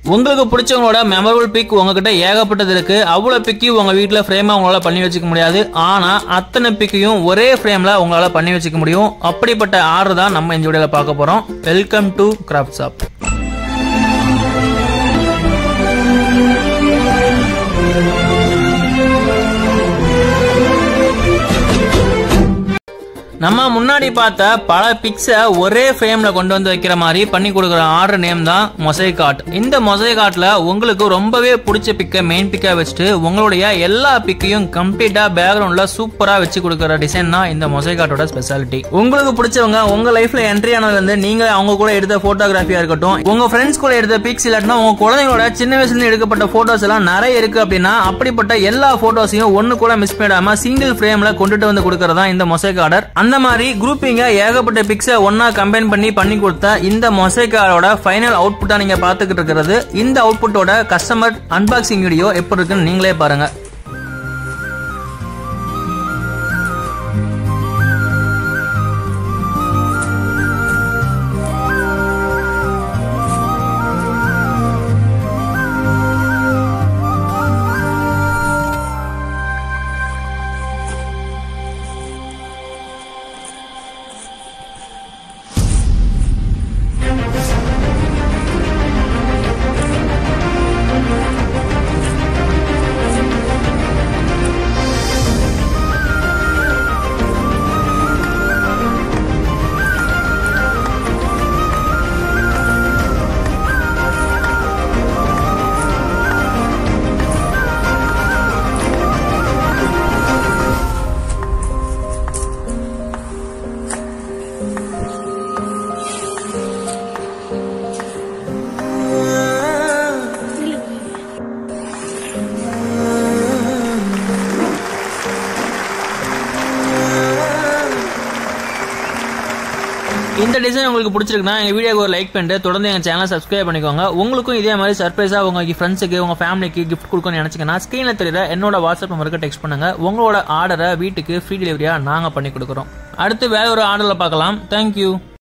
உங்களுக்கு பிடிச்சவங்களோட memorable big உங்ககிட்ட ஏகப்பட்டது இருக்கு அவ்வளவு பிக்கி உங்க வீட்ல ஃப்ரேமா உங்களால பண்ணி வச்சுக்க முடியாது ஆனா அத்தனை பிக்கையும் ஒரே ஃப்ரேம்ல உங்களால பண்ணி வச்சுக்க முடியும் அப்படிப்பட்ட ஆர்டர் தான் நம்ம இந்த வீடியோல பார்க்க போறோம் வெல்கம் டு கிராஃப்ட் ஷாப் நம்ம முன்னாடி பார்த்த பல பிக்ஸை ஒரே ஃப்ரேம்ல கொண்டு வந்து வைக்கிற மாதிரி பண்ணி கொடுக்குற ஆர்டர் நேம் தான் மொசைக் ஆர்ட் இந்த மொசைக் ஆர்ட்ல உங்களுக்கு ரொம்பவே பிடிச்ச பிக்கை மெயின் பிக்கா வச்சுட்டு உங்களுடைய எல்லா பிக்கையும் கம்ப்ளீட்டா பேக்ரவுண்ட்ல சூப்பரா வச்சு கொடுக்குற டிசைன் தான் இந்த மொசைக் ஆர்ட்டோட ஸ்பெஷாலிட்டி உங்களுக்கு பிடிச்சவங்க உங்க லைஃப்ல என்ட்ரி ஆனதுல இருந்து நீங்க அவங்க கூட எடுத்த போட்டோகிராஃபியா இருக்கட்டும் உங்க ஃப்ரெண்ட்ஸ் கூட எடுத்த பிக்ஸ் இல்லாட்டினா உங்க குழந்தைங்களோட சின்ன வயசுல இருந்து எடுக்கப்பட்ட போட்டோஸ் எல்லாம் நிறைய இருக்கு அப்படின்னா அப்படிப்பட்ட எல்லா போட்டோஸையும் ஒண்ணு கூட மிஸ் பண்ணிடாம சிங்கிள் ஃப்ரேம்ல கொண்டுட்டு வந்து கொடுக்கறதா இந்த மொசைக் ஆர்டர் அந்த மாதிரி குரூப்பிங்க ஏகப்பட்ட பிக்ஸை ஒன்னா கம்பைன் பண்ணி பண்ணி கொடுத்த இந்த மொசைக் ஆர்டரோட ஃபைனல் அவுட்புட்டா நீங்க பாத்துக்கிட்டு இருக்கிறது இந்த அவுட்புட்டோட கஸ்டமர் அன்பாக்சிங் வீடியோ எப்படி இருக்குன்னு நீங்களே பாருங்க இந்த டிசைன் உங்களுக்கு பிடிச்சிருக்குன்னா எங்க வீடியோக்கு ஒரு லைக் பண்ணிட்டு தொடர்ந்து எங்க சேனலை சப்ஸ்கிரைப் பண்ணிக்கோங்க உங்களுக்கும் இதே மாதிரி சர்ப்ரைஸா உங்க ஃப்ரெண்ட்ஸுக்கு உங்க ஃபேமிலிக்கு கிஃப்ட் கொடுக்கணும்னு நினைச்சீங்கன்னா ஸ்கிரீன்ல தெரியுற என்னோட வாட்ஸ்அப் நம்பருக்கு டெக்ஸ்ட் பண்ணுங்க உங்களோட ஆர்டரை வீட்டுக்கு ஃப்ரீ டெலிவரியா நாங்க பண்ணி கொடுக்குறோம் அடுத்து வேற ஒரு ஆர்டர்ல பார்க்கலாம் தேங்க்யூ